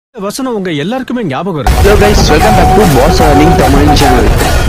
வசனம் உங்க எல்லாருக்குமே ஞாபகம் இருக்கு Hello guys, welcome back to Boss Earning Tamil channel.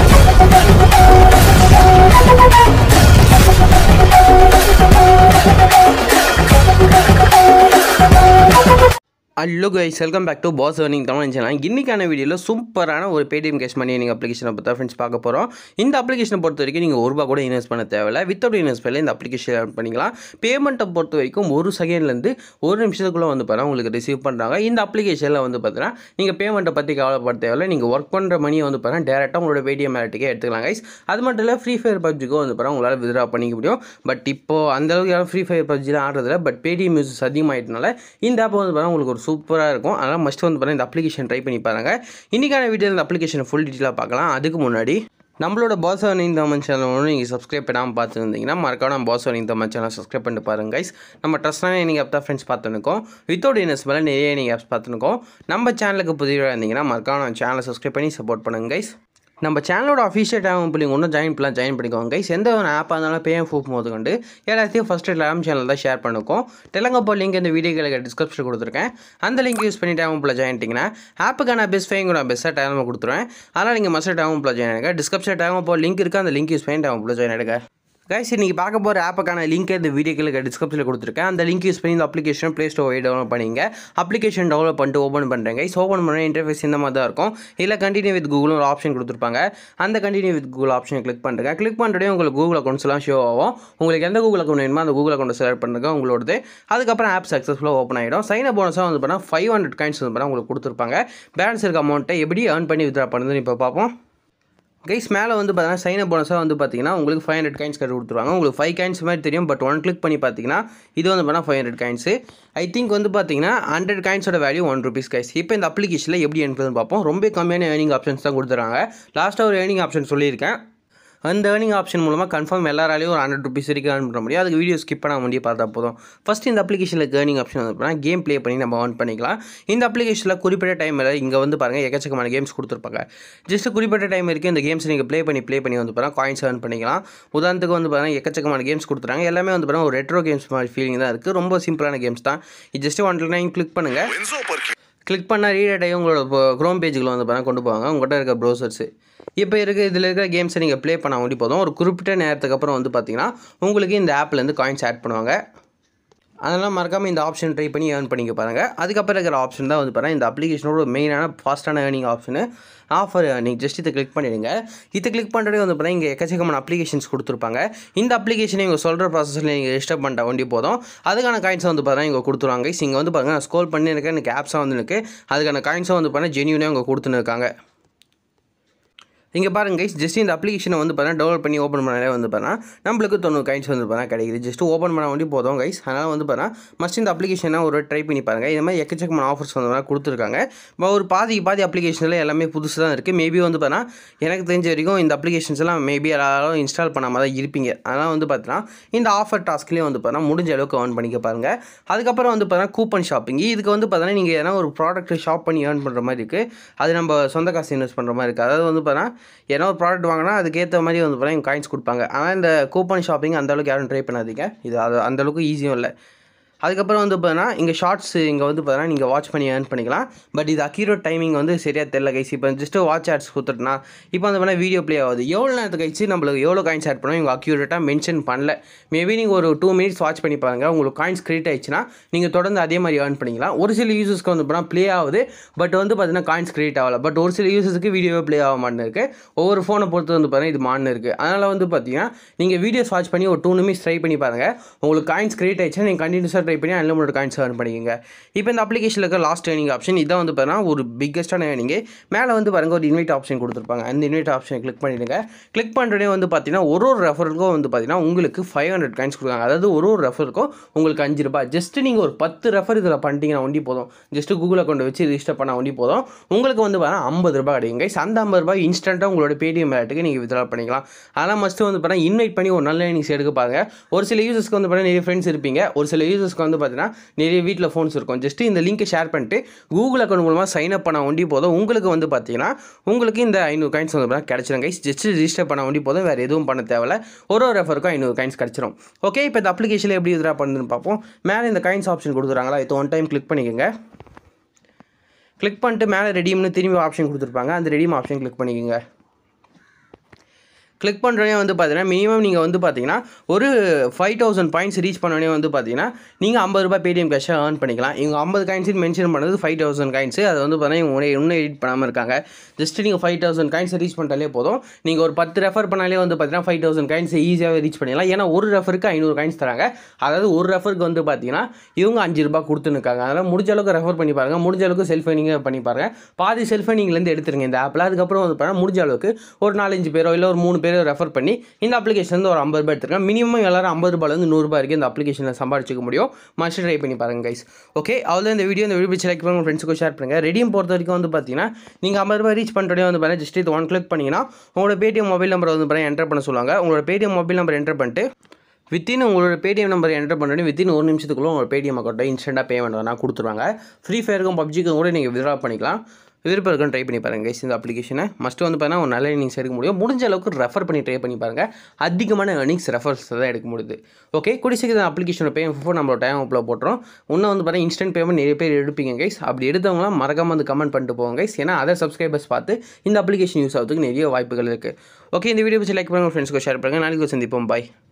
Hello guys welcome back to Boss Earning Tamil channel இன்னைக்கான வீடியோவில் சூப்பரான ஒரு பேடிஎம் கேஷ் மணி நீங்கள் அப்ளிகேஷனை பற்றி ஃப்ரெண்ட்ஸ் பார்க்க போகிறோம் இந்த அப்ளிகேஷனை பொறுத்த வரைக்கும் நீங்கள் ஒரு ரூபா கூட இன்வெஸ்ட் பண்ண தேவையில்ல வித்தவுட் இன்வெஸ்ட் பண்ணல இந்த அப்ளிகேஷன் ஆட் பண்ணிக்கலாம் பேமெண்ட்டை பொறுத்த வரைக்கும் ஒரு செகண்ட்லேருந்து ஒரு நிமிஷத்துக்குள்ளே வந்து பார்த்தா உங்களுக்கு ரிசீவ் பண்ணுறாங்க இந்த அப்ளிகேஷனில் வந்து பார்த்தீங்கன்னா நீங்கள் பேமெண்ட்டை பற்றி கவலைப்பட தேவையில்ல நீங்கள் ஒர்க் பண்ணுற மணியை வந்து பார்த்தீங்கன்னா டேரெக்டாக உங்களோட பேடிஎம் வேலட்டுக்கே எடுத்துக்கலாம் கைஸ் அது மட்டும் இல்லை ஃப்ரீ ஃபயர் பப்ஜிக்கும் வந்து பார்த்தா உங்களால் வித்ரா பண்ணிக்க முடியும் பட் இப்போ அந்தளவுக்கு யாரும் ஃப்ரீ ஃபயர் பப்ஜிலாம் ஆடுறதில்ல பட் பேடிஎம் யூஸ் அதிகமாகிட்டனால இந்த ஆப் வந்து பார்த்தா உங்களுக்கு ஒரு சூப்பராக இருக்கும் அதனால் மஸ்ட் வந்து பார்த்தா இந்த அப்ளிகேஷன் ட்ரை பண்ணி பாருங்கள் இன்றைக்கான வீடியோ இந்த அப்ளிகேஷன் ஃபுல் டீட்டெயிலாக பார்க்கலாம் அதுக்கு முன்னாடி நம்மளோட பாஸ் அர்னிங் தமிழ் சேனல் நீங்கள் சப்ஸ்கிரைப் பண்ணாமல் பார்த்துருந்தீங்கன்னா மறக்காம Boss Earning Tamil channel subscribe பண்ணிட்டு பாருங்க கைஸ் நம்ம ட்ரஸ்டான நீங்கள் ஆப் தான் ஃப்ரெண்ட்ஸ் பார்த்துருக்கோம் வித்தவுட் இன்வெஸ்ட் மேலே நிறைய நீங்கள் ஆப்ஸ் பார்த்துருக்கோம் நம்ம சேனலுக்கு புதியதாக இருந்தீங்கன்னா மறக்காம நம்ம சேனலை சப்ஸ்கிரைப் பண்ணி சப்போர்ட் பண்ணுங்க கைஸ் நம்ம சேனலோட அஃபிஷியல் டேம் பிள்ளைங்க ஒன்றும் ஜாயின் பண்ணலாம் ஜாயின் பண்ணிக்கோங்க கைஸ் எந்த ஒரு ஆப்பாக இருந்தாலும் பேஎம் ஃபூப் போது கொண்டு எல்லாத்தையும் ஃபஸ்ட்டு டெலாம் சேனல் தான் ஷேர் பண்ணிக்கோம் தெலுங்கப்போ லிங்க் இந்த வீடியோக்கு டிஸ்கிரிப்ஷன் கொடுத்துருக்கேன் அந்த லிங்க் யூஸ் பண்ணி டேம் பிள்ளை ஜாயின் பண்ணிட்டீங்கன்னா ஆப்புக்கான பெஸ்ட் ஃபைங்க நான் பெஸ்ட்டாக டேம் கொடுத்துருவேன் அதனால் நீங்கள் மஸ்ட் டேம் பிள்ளை ஜாயின் ஆகிடுங்க டிஸ்கிரிப்ஷன் டேம் போ லிங்க் இருக்குது அந்த லிங்க் யூஸ் பண்ணி டேம் பிள்ளை ஜாயின் ஆகிடுங்க கைஸ் இன்றைக்கி பார்க்க போகிற ஆப்புக்கான லிங்க் இந்த வீடியோக்கு டிஸ்கிரிப்ஷனில் கொடுத்துருக்கேன் அந்த லிங்க் யூஸ் பண்ணி இந்த அப்ளிகேஷன் ப்ளே ஸ்டோர் டவுன்லோட் பண்ணிங்க அப்ளிகேஷன் டவுன்லோட் பண்ணிட்டு ஓப்பன் பண்ணுறேன் கைஸ் ஓப்பன் பண்ண இன்டர்ஃபேஸ் இந்த மாதிரி தான் இருக்கும் இல்லை கண்டினியூ வித் கூகுள் ஒரு ஆப்ஷன் கொடுத்துருப்பாங்க அந்த கண்டினியூ வித் கூகுள் ஆப்ஷனை கிளிக் பண்ணுறேன் கிளிக் பண்ணுறதே உங்களுக்கு கூகுள் அக்கௌண்ட்ஸ்லாம் ஷோ ஆகும் உங்களுக்கு எந்த கூகுள் அக்கௌண்ட் வேணுமோ அந்த கூகுள் அக்கௌண்ட் செலக்ட் பண்ணுங்க உங்களோடது அதுக்கப்புறம் ஆப் சக்ஸஸ்ஃபுல்லாக ஓப்பன் ஆகிடும் சைன் அப் போனஸாக வந்து பண்ணால் ஃபைவ் ஹண்ட்ரட் காயின்ஸ் வந்து பண்ணால் உங்களுக்கு கொடுத்துருப்பாங்க பேலன்ஸ் இருக்க அமௌண்ட்டை எப்படி ஏர்ன் பண்ணி வித்ரா பண்ணுதுன்னு இப்போ பார்ப்போம் கைஸ் மேலே வந்து பார்த்தீங்கன்னா சைன் அப் போனஸாக வந்து பார்த்தீங்கன்னா உங்களுக்கு ஃபைவ் ஹண்ட்ரட் காயின்ஸ் கட்டு கொடுத்துருவாங்க உங்களுக்கு ஃபைவ் காயின்ஸ் மாதிரி தெரியும் பட் ஒன் கிளிக் பண்ணி பார்த்தீங்கன்னா இது வந்து பண்ணால் five hundred coins I think வந்து பார்த்தீங்கன்னா ஹண்ட்ரட் காயின்ஸோட வேல்யூ ஒன் ருபீஸ் கைஸ் இப்போ இந்த அப்ளிகேஷனில் எப்படி என்பதுன்னு பார்ப்போம் ரொம்ப கம்மியான ஏர்னிங் ஆப்ஷன்ஸ் தான் கொடுத்துறாங்க லாஸ்ட்டாக ஒரு ஏர்னிங் ஆப்ஷன் சொல்லியிருக்கேன் அந்த ஏர்னிங் ஆப்ஷன் மூலமாக கன்ஃபார்ம் எல்லாராலையும் ஒரு ஹண்ட்ரட் ருபீஸ் வரைக்கும் ஏர்ன் பண்ண முடியும் அதுக்கு வீடியோ ஸ்கிப் பண்ண முடியும் பார்த்தா போதும் ஃபஸ்ட் இந்த அப்ளிகேஷனில் ஏர்னிங் ஆப்ஷன் வந்து பண்ணால் கேம் ப்ளே பண்ணி நம்ம ஆன் பண்ணிக்கலாம் இந்த அப்ளிகேஷனில் குறிப்பிட்ட டைமில் இங்கே வந்து பாருங்கள் எக்கச்சக்கமான கேம்ஸ் கொடுத்துருப்பாங்க ஜஸ்ட் குறிப்பிட்ட டைம் வரைக்கும் இந்த கேம்ஸ் நீங்கள் ப்ளே பண்ணி ப்ளே பண்ணி வந்து பாருங்கள் காயின்ஸ் ஏர்ன் பண்ணிக்கலாம் உதாரணத்துக்கு வந்து பாருங்கள் எக்கச்சக்கமான கேம்ஸ் கொடுத்துறாங்க எல்லாமே வந்து பாருங்கள் ஒரு ரெட்ரோ கேம்ஸ் மாதிரி ஃபீலிங் தான் இருக்குது ரொம்ப சிம்பிளான கேம்ஸ் தான் இது ஜஸ்ட் ஒன் நைன் கிளிக் பண்ணுங்கள் கிளிக் பண்ணால் ரீட் ஆகி உங்களோட க்ரோம் பேஜுக்குள்ள வந்து பார்த்தா கொண்டு போவாங்க உங்கள்கிட்ட இருக்க ப்ரௌசர்ஸு இப்போ இருக்க இதில் இருக்கிற கேம்ஸை நீங்கள் ப்ளே பண்ண வேண்டி போதும் ஒரு குறிப்பிட்ட நேரத்துக்கு அப்புறம் வந்து பார்த்தீங்கன்னா உங்களுக்கு இந்த ஆப்லேருந்து காயின்ஸ் ஆட் பண்ணுவாங்க அதெல்லாம் மறக்காமல் இந்த ஆப்ஷன் ட்ரை பண்ணி ஏர்ன் பண்ணிக்க பாருங்கள் அதுக்கப்புறம் இருக்கிற ஆப்ஷன் தான் வந்து பாருங்கள் இந்த அப்ளிகேஷனோட மெயினான ஃபாஸ்ட்டான earning option offer earning just இதை கிளிக் பண்ணிடுங்க இதை கிளிக் பண்ணுறதே வந்து பார்த்தீங்கன்னா இங்கே எக்கச்சக்கமான அப்ளிகேஷன்ஸ் கொடுத்துருப்பாங்க இந்த அப்ளிகேஷனை இங்கே சொல்கிற ப்ராசஸில் நீங்கள் ரெஜிஸ்டர் பண்ணிட்ட வேண்டி போதும் அதுக்கான காயின்ஸை வந்து பார்த்தீங்கன்னா இங்கே கொடுத்துருவாங்க இங்கே வந்து பாருங்கள் நான் ஸ்கோல் பண்ணி இருக்கேன் எனக்கு ஆப்ஸாக வந்து எனக்கு அதுக்கான காயின்ஸை வந்து பார்த்தீங்கன்னா ஜென்யூனாக இங்கே கொடுத்துன்னு இருக்காங்க இங்கே பாருங்க கைஸ் ஜஸ்ட் இந்த அப்ளிகேஷனை வந்து பார்த்தா டவுன்லோட் பண்ணி ஓப்பன் பண்ணாலே வந்து பார்த்தா நம்மளுக்கு தொண்ணூறு காயின்ஸ் வந்து பார்த்தா கிடைக்குது ஜஸ்ட் ஓப்பன் பண்ண வேண்டி போதும் கைஸ் அதனால் வந்து பார்த்தா மஸ்ட் இந்த அப்ளிகேஷனை ஒரு ட்ரை பண்ணி பாருங்கள் இந்த மாதிரி எக்கச்சக்கமான ஆஃபர்ஸ் வந்து பார்த்தா கொடுத்துருக்காங்க பட் ஒரு பாதிக்கு பாதி அப்ளிகேஷனில் எல்லாமே புதுசு தான் இருக்குது மேபி வந்து பார்த்தா எனக்கு தெரிஞ்ச வரைக்கும் இந்த அப்ளிகேஷன்ஸ் எல்லாம் மேபி எல்லாரும் இன்ஸ்டால் பண்ணாமல் தான் இருப்பீங்க அதனால் வந்து பார்த்தீங்கன்னா இந்த ஆஃபர் டாஸ்க்லேயே வந்து பார்த்தா முடிஞ்ச அளவுக்கு ஏர்ன் பண்ணிக்க பாருங்கள் அதுக்கப்புறம் வந்து பார்த்தா கூப்பன் ஷாப்பிங் இதுக்கு வந்து பார்த்தா நீங்கள் எதனா ஒரு ப்ராடக்ட் ஷாப் பண்ணி ஏர்ன் பண்ணுற மாதிரி இருக்குது அது நம்ம சொந்த காசு இன்வெஸ்ட் பண்ணுற மாதிரி இருக்குது அதாவது வந்து பார்த்தா ஏன்னா ஒரு ப்ராடக்ட் வாங்கினா அதுக்கேற்ற மாதிரி வந்து பார்த்தீங்கன்னா காயின்ஸ் கொடுப்பாங்க ஆனால் இந்த கூப்பன் ஷாப்பிங் அந்தளவுக்கு யாரும் ட்ரை பண்ணாதீங்க இது அது அந்தளவுக்கு ஈஸியும் இல்லை அதுக்கப்புறம் வந்து பார்த்தீங்கன்னா இங்கே ஷார்ட்ஸ் இங்கே வந்து பார்த்தீங்கன்னா நீங்கள் வாட்ச் பண்ணி ஏர்ன் பண்ணிக்கலாம் பட் இது அக்யூரேட் டைமிங் வந்து சரியாக தெரில கைஸ் இப்போ ஜஸ்ட்டு வாட்ச் ஆட்ஸ் கொடுத்துட்டுனா இப்போ வந்து பார்த்தா வீடியோ ப்ளே ஆகுது எவ்வளோ நேரத்துக்கு கழிச்சு நம்மளுக்கு எவ்வளோ காயின்ஸ் ஆட் பண்ணோம் இவங்க அக்யூரேட்டாக மென்ஷன் பண்ணல மேபி நீங்கள் ஒரு டூ மினிட்ஸ் வாட்ச் பண்ணி பாருங்கள் உங்களுக்கு காயின்ஸ் கிரியேட் ஆயிடுச்சுன்னா நீங்கள் தொடர்ந்து அதே மாதிரி ஏர்ன் பண்ணிக்கலாம் ஒரு சில யூசர்ஸ்க்கு வந்து பார்த்தா ப்ளே ஆகுது பட் வந்து பார்த்தீங்கன்னா காயின்ஸ் கிரியேட் ஆகல பட் ஒரு சில யூசர்ஸ்க்கு வீடியோவே ப்ளே ஆக மாட்டேன் இருக்குது ஒவ்வொரு ஃபோனை பொறுத்து வந்து பார்த்தீங்கன்னா இது மான்னு இருக்குது அதனால் வந்து பார்த்தீங்கன்னா நீங்கள் வீடியோஸ் வாட்ச் பண்ணி ஒரு டூ நிமிஷம் ட்ரை பண்ணி பாருங்கள் உங்களுக்கு காயின்ஸ் கிரியேட் ஆயிடுச்சுன்னா நீங்கள் கண்டினியூஸாக ட்ரை பண்ணி அன்லிமிட்டட் காயின்ஸ் ஏர்ன் பண்ணிக்கோங்க இப்போ இந்த அப்ளிகேஷனில் இருக்க லாஸ்ட் ஏர்னிங் ஆப்ஷன் இதான் வந்து பார்த்தீங்கன்னா ஒரு பிக்கஸ்ட்டான ஏர்னிங்கு மேலே வந்து பாருங்கள் ஒரு இன்வைட் ஆப்ஷன் கொடுத்துருப்பாங்க அந்த இன்வைட் ஆப்ஷனை கிளிக் பண்ணிவிடுங்க கிளிக் பண்ணுறதே வந்து பார்த்தீங்கன்னா ஒரு ஒரு ரெஃபருக்கும் வந்து பார்த்தீங்கன்னா உங்களுக்கு ஃபைவ் ஹண்ட்ரட் காயின்ஸ் கொடுக்காங்க அதாவது ஒரு ஒரு ரெஃபருக்கும் உங்களுக்கு அஞ்சு ரூபாய் ஜஸ்ட் நீங்கள் ஒரு பத்து ரெஃபர் இதில் பண்ணிட்டீங்கன்னா ஒண்டி போதும் ஜஸ்ட் கூகுள் அக்கௌண்ட் வச்சு ரிஜிஸ்டர் பண்ண ஒண்டி போதும் உங்களுக்கு வந்து பார்த்தீங்கன்னா ஐம்பது ரூபாய் கிடைக்கும் கைஸ் அந்த ஐம்பது ரூபாய் இன்ஸ்டண்ட்டாக உங்களோட பேடிஎம் வேலட்டுக்கு நீங்கள் வித்ரா பண்ணிக்கலாம் அதெல்லாம் மஸ்ட்டு வந்து பார்த்தீங்கன்னா இன்வைட் பண்ணி ஒரு நல்ல ஏர்னிங்ஸ் எடுக்க பாருங்க ஒரு சில யூசர்ஸ்க்கு வந்து பார்த்தீங்கன்னா நிறைய ஃப்ரெண்ட்ஸ் இருப்பீங்க ஒரு சில யூசர்ஸ்க்கு வந்து பார்த்தீங்கன்னா நிறைய வீட்டில் ஃபோன்ஸ் இருக்கும் ஜஸ்ட் இந்த லிங்க்கை ஷேர் பண்ணிட்டு கூகுள் அக்கௌண்ட் மூலமாக சைன் அப் பண்ண ஒண்டி போதும் உங்களுக்கு வந்து பார்த்தீங்கன்னா உங்களுக்கு இந்த ஐநூறு காயின்ஸ் வந்து பார்த்தீங்கன்னா கிடச்சிரும் கைஸ் ஜஸ்ட் ரிஜிஸ்டர் பண்ண ஒண்டி போதும் வேறு எதுவும் பண்ண தேவையில்ல ஒரு ஒரு ரெஃபருக்கும் ஐநூறு காயின்ஸ் கிடச்சிரும் ஓகே இப்போ இந்த அப்ளிகேஷனில் எப்படி வித்ரா பண்ணுன்னு பார்ப்போம் மேலே இந்த காயின்ஸ் ஆப்ஷன் கொடுக்குறாங்களா இது ஒன் டைம் கிளிக் பண்ணிக்கோங்க கிளிக் பண்ணிட்டு மேலே ரெடீம்னு திரும்பி ஆப்ஷன் கொடுத்துருப்பாங்க அந்த ரெடீம் ஆப்ஷன் கிளிக் பண்ணிக்கோங்க கிளிக் பண்ணுறோன்னே வந்து பார்த்தீங்கன்னா மினிமம் நீங்கள் வந்து பார்த்தீங்கன்னா ஒரு ஃபைவ் தௌசண்ட் பாயிண்ட்ஸ் ரீச் பண்ணோடனே வந்து பார்த்தீங்கன்னா நீங்கள் ஐம்பது ரூபாய் பேடிஎம் கேஷை ஏர்ன் பண்ணிக்கலாம் இவங்க ஐம்பது காயின்ஸ் மென்ஷன் பண்ணது ஃபைவ் தௌசண்ட் காயின்ஸ் அது வந்து பார்த்தீங்கன்னா இவங்க உடனே இன்னும் எடிட் பண்ணாமல் இருக்காங்க ஜஸ்ட் நீங்கள் ஃபைவ் தௌசண்ட் காயின்ஸ் ரீச் பண்ணிட்டாலே போதும் நீங்கள் ஒரு பத்து ரெஃபர் பண்ணாலே வந்து பார்த்தீங்கன்னா ஃபைவ் தௌசண்ட் காயின்ஸ் ஈஸியாகவே ரீச் பண்ணிடலாம் ஏன்னா ஒரு ரெஃபருக்கு ஐநூறு காயின்ஸ் தராங்க அதாவது ஒரு ரெஃபருக்கு வந்து பார்த்தீங்கன்னா இவங்க அஞ்சு ரூபாய் கொடுத்துருக்காங்க அதனால் முடிஞ்ச அளவுக்கு ரெஃபர் பண்ணி பாருங்கள் முடிஞ்ச அளவுக்கு செல்ஃப் நீங்கள் பண்ணி பாருங்கள் பாதி செல்ஃப் நீங்கலேருந்து எடுத்துருங்க இந்த ஆப்பில் அதுக்கப்புறம் வந்து பார்த்தீங்கன்னா முடிஞ்ச அளவுக்கு ஒரு நாலஞ்சு பேரோ இல்லை ஒரு மூணு பேரோ ரெஃபர் பண்ணி இந்த அப்ளிகேஷன் ஒரு ஐம்பது ரூபாய் எடுத்துருக்கேன் மினிமம் எல்லாரும் ஐம்பது ரூபாயிலேருந்து நூறுரூபா வரைக்கும் இந்த அப்ளிகேஷனில் சம்பாதிச்சிக்க முடியும் மஸ்ட் ட்ரை பண்ணி பாருங்க கைஸ் ஓகே அவ்வளோ இந்த வீடியோ இந்த வீடியோ பிடிச்சி லைக் பண்ணுங்க ஃப்ரெண்ட்ஸுக்கும் ஷேர் பண்ணுங்கள் ரெடியும் பொறுத்த வரைக்கும் வந்து பார்த்தீங்கன்னா நீங்கள் ஐம்பது ரூபாய் ரீச் பண்ணுறதே வந்து பார்த்தீங்கன்னா ஜஸ்ட் இது ஒன் கிளிக் பண்ணிங்கன்னா உங்களோட பேடிஎம் மொபைல் நம்பர் வந்து பார்த்தீங்கன்னா என்டர் பண்ண சொல்லுவாங்க உங்களோட பேடிஎம் மொபைல் நம்பர் என்டர் பண்ணிட்டு வித்தின் உங்களோட பேடிஎம் நம்பர் என்டர் பண்ணி வித்தின் ஒரு நிமிஷத்துக்குள்ள உங்களோட பேடிஎம் அக்கௌண்ட்டை இன்ஸ்டண்ட்டாக பேமெண்ட் வேணால் கொடுத்துருவாங்க ஃப்ரீ ஃபயருக்கும் பப்ஜிக்கும் கூட நீங்கள் வித்ரா பண்ணிக்கலாம் விருப்பம் இருக்குன்னு ட்ரை பண்ணி பாருங்கள் guys இந்த அப்ளிகேஷனை மஸ்ட்டு வந்து பார்த்தீங்கன்னா ஒரு நல்ல earnings எடுக்க முடியும் முடிஞ்ச அளவுக்கு ரெஃபர் பண்ணி ட்ரை பண்ணி பாருங்கள் அதிகமான earnings ரெஃபர்ஸ் தான் எடுக்க முடியுது ஓகே கூடி சீக்கிரம் அப்ளிகேஷனோட பே ஃபோன் நம்மளோட டைம் அப்பில் போட்டுரும் இன்னும் வந்து பார்த்தீங்கன்னா இன்ஸ்டன்ட் பேமெண்ட் நிறைய பேர் எடுப்பீங்க கைஸ் அப்படி எடுத்தவங்களாம் மறக்காம வந்து கமெண்ட் பண்ணிட்டு போங்க கைஸ் ஏன்னா அதர் சப்ஸ்கிரைபர்ஸ் பார்த்து இந்த அப்ளிகேஷன் யூஸ் ஆகிறதுக்கு நிறைய வாய்ப்புகள் இருக்குது ஓகே இந்த வீடியோ வச்சு லைக் பண்ணுங்கள் ஃப்ரெண்ட்ஸ்க்கு ஷேர் பண்ணுங்கள் நாளைக்கு சந்திப்போம் பாய்